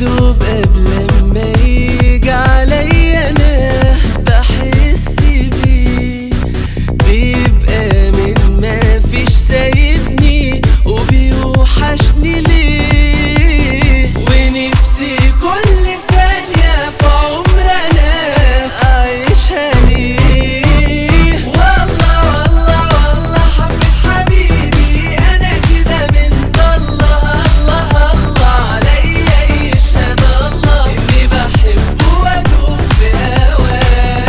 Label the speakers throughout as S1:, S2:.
S1: دوب قبل ما يجي عليا انا بحس بيه بيبقى من ما فيش سايبني وبيوحشني ليه ونفسي كل ثانية في عمرنا أعيشها ليه والله والله والله حبيت حبيبي أنا كده من الله الله الله عليا يشهد الله إني بحبه وأدوب في هواه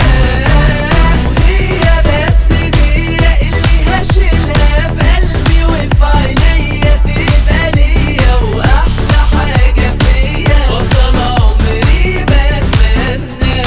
S1: وهي بس دقيقة اللي هشيلها في قلبي وفي عينيا تبقى ليا وأحلى حاجة فيا وأفضل عمري بتمنى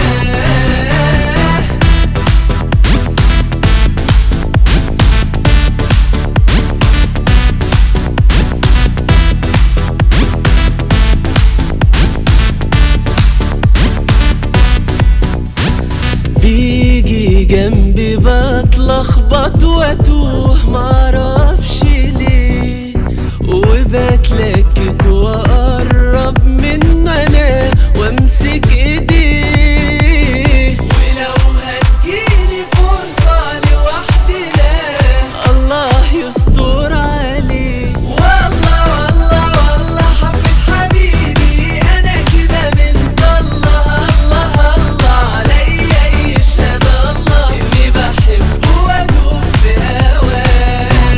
S1: بيجي جنبي بتلخبط واتوه معرفش ليه وبتلكك واقرب منه انا وامسك ايديه ولو هتجيلي فرصة لوحدنا الله يستر عليه والله والله والله حبيت حبيبي انا كده من الله الله الله عليا يشهد الله اني بحبه وادوب في هواه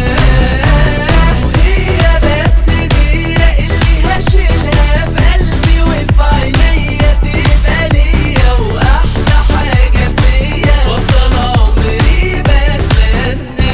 S1: وهي بس دقيقة اللي هشيلها في قلبي وفي عينيا تبقى ليا واحلى حاجة فيا وافضل عمري بتمنى